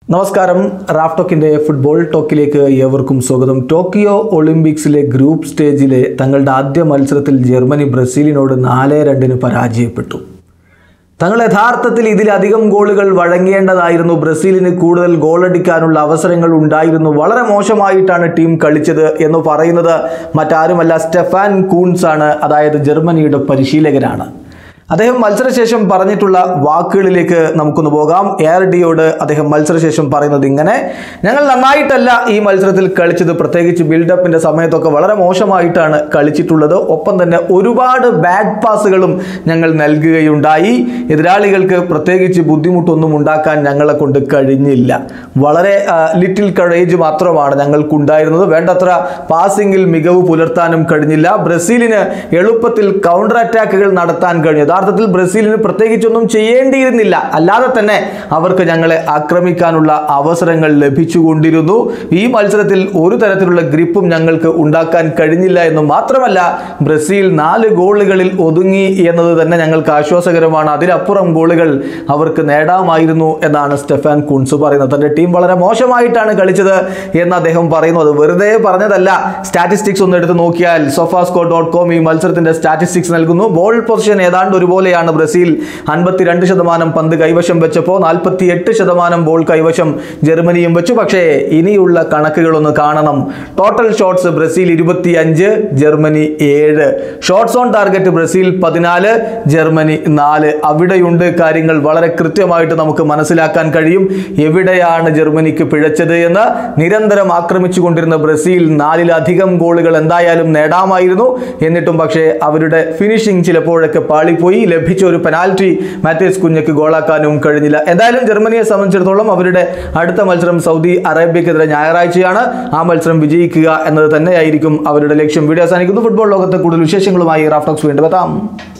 നമസ്കാരം Raf ടോക്കിന്റെ football ടോക്കിലേക്ക് ഏവർക്കും സ്വാഗതം ടോക്കിയോ ഒളിമ്പിക്സിലെ ഗ്രൂപ്പ് സ്റ്റേജിലെ തങ്ങളുടെ ആദ്യ മത്സരത്തിൽ ജർമ്മനി ബ്രസീലിനോട് നാല് രണ്ടിന് പരാജയപ്പെട്ടു തങ്ങൾ യഥാർത്ഥത്തിൽ ഇതിലധികം ഗോളുകൾ വഴങ്ങേണ്ടതായിരുന്നു ബ്രസീലിന് കൂടുതൽ ഗോളടിക്കാനുള്ള അവസരങ്ങൾ ഉണ്ടായിരുന്നു വളരെ മോശമായിട്ടാണ് ടീം കളിച്ചത് എന്ന് പറയുന്നത് മറ്റാരുമല്ല സ്റ്റെഫാൻ കൂൺസ് ആണ് അതായത് ജർമ്മനിയുടെ പരിശീലകനാണ് അദ്ദേഹം മത്സരശേഷം പറഞ്ഞിട്ടുള്ള വാക്കുകളിലേക്ക് നമുക്കൊന്ന് പോകാം എയർ ഡിയോട് അദ്ദേഹം മത്സരശേഷം പറയുന്നത് ഇങ്ങനെ ഞങ്ങൾ നന്നായിട്ടല്ല ഈ മത്സരത്തിൽ കളിച്ചത് പ്രത്യേകിച്ച് ബിൽഡപ്പിന്റെ സമയത്തൊക്കെ വളരെ മോശമായിട്ടാണ് കളിച്ചിട്ടുള്ളത് ഒപ്പം തന്നെ ഒരുപാട് ബാഡ് പാസുകളും ഞങ്ങൾ നൽകുകയുണ്ടായി എതിരാളികൾക്ക് പ്രത്യേകിച്ച് ബുദ്ധിമുട്ടൊന്നും ഉണ്ടാക്കാൻ ഞങ്ങളെ കൊണ്ട് കഴിഞ്ഞില്ല വളരെ ലിറ്റിൽ കറേജ് മാത്രമാണ് ഞങ്ങൾക്കുണ്ടായിരുന്നത് വേണ്ടത്ര പാസിംഗിൽ മികവ് പുലർത്താനും കഴിഞ്ഞില്ല ബ്രസീലിന് എളുപ്പത്തിൽ കൗണ്ടർ അറ്റാക്കുകൾ നടത്താൻ കഴിഞ്ഞു യഥാർത്ഥത്തിൽ ബ്രസീലിന് പ്രത്യേകിച്ചൊന്നും ചെയ്യേണ്ടിയിരുന്നില്ല അല്ലാതെ തന്നെ അവർക്ക് ഞങ്ങളെ ആക്രമിക്കാനുള്ള അവസരങ്ങൾ ലഭിച്ചുകൊണ്ടിരുന്നു ഈ മത്സരത്തിൽ ഒരു തരത്തിലുള്ള ഗ്രിപ്പും ഞങ്ങൾക്ക് ഉണ്ടാക്കാൻ കഴിഞ്ഞില്ല എന്ന് മാത്രമല്ല ബ്രസീൽ നാല് ഗോളുകളിൽ ഒതുങ്ങി എന്നത് തന്നെ ഞങ്ങൾക്ക് ആശ്വാസകരമാണ് അതിലപ്പുറം ഗോളുകൾ അവർക്ക് നേടാമായിരുന്നു എന്നാണ് സ്റ്റെഫാൻ കുൺസ് പറയുന്നത് തന്റെ ടീം വളരെ മോശമായിട്ടാണ് കളിച്ചത് എന്ന് അദ്ദേഹം പറയുന്നു അത് വെറുതെ പറഞ്ഞതല്ല സ്റ്റാറ്റിസ്റ്റിക്സ് ഒന്ന് എടുത്ത് നോക്കിയാൽ സൊഫാസ്കോ ഡോട്ട് കോം ഈ മത്സരത്തിന്റെ സ്റ്റാറ്റിസ്റ്റിക്സ് നൽകുന്നു ബോൾ പൊസിഷൻ ഏതാണ്ട് ഒരുപോലെയാണ് ബ്രസീൽ അൻപത്തിരണ്ട് ശതമാനം പന്ത് കൈവശം വെച്ചപ്പോൾ നാൽപ്പത്തി എട്ട് ശതമാനം ബോൾ കൈവശം ജർമ്മനിയും വെച്ചു പക്ഷേ ഇനിയുള്ള കണക്കുകളൊന്ന് കാണണം ടോട്ടൽ ഷോട്ട്സ് ബ്രസീൽ ഇരുപത്തി അഞ്ച് ജർമ്മനി ഏഴ് ഷോട്ട്സ് ഓൺ ടാർഗറ്റ് ബ്രസീൽ പതിനാല് ജർമ്മനി നാല് അവിടെയുണ്ട് കാര്യങ്ങൾ വളരെ കൃത്യമായിട്ട് നമുക്ക് മനസ്സിലാക്കാൻ കഴിയും എവിടെയാണ് ജർമ്മനിക്ക് പിഴച്ചത് എന്ന് നിരന്തരം ആക്രമിച്ചു കൊണ്ടിരുന്ന ബ്രസീൽ നാലിലധികം ഗോളുകൾ എന്തായാലും നേടാമായിരുന്നു എന്നിട്ടും പക്ഷേ അവരുടെ ഫിനിഷിംഗ് ചിലപ്പോഴൊക്കെ പാളിപ്പോയി ലഭിച്ച ഒരു പെനാൽറ്റി മാത്യേസ് കുഞ്ഞക്ക് ഗോളാക്കാനും കഴിഞ്ഞില്ല എന്തായാലും ജർമ്മനിയെ സംബന്ധിച്ചിടത്തോളം അവരുടെ അടുത്ത മത്സരം സൗദി അറേബ്യക്കെതിരെ ഞായറാഴ്ചയാണ് ആ മത്സരം വിജയിക്കുക എന്നത് തന്നെയായിരിക്കും അവരുടെ ലക്ഷ്യം വീഡിയോ അവസാനിക്കുന്നു ഫുട്ബോൾ ലോകത്തെ കൂടുതൽ വിശേഷങ്ങളുമായി റാഫ്റ്റോക്സ് വീണ്ടും എത്താം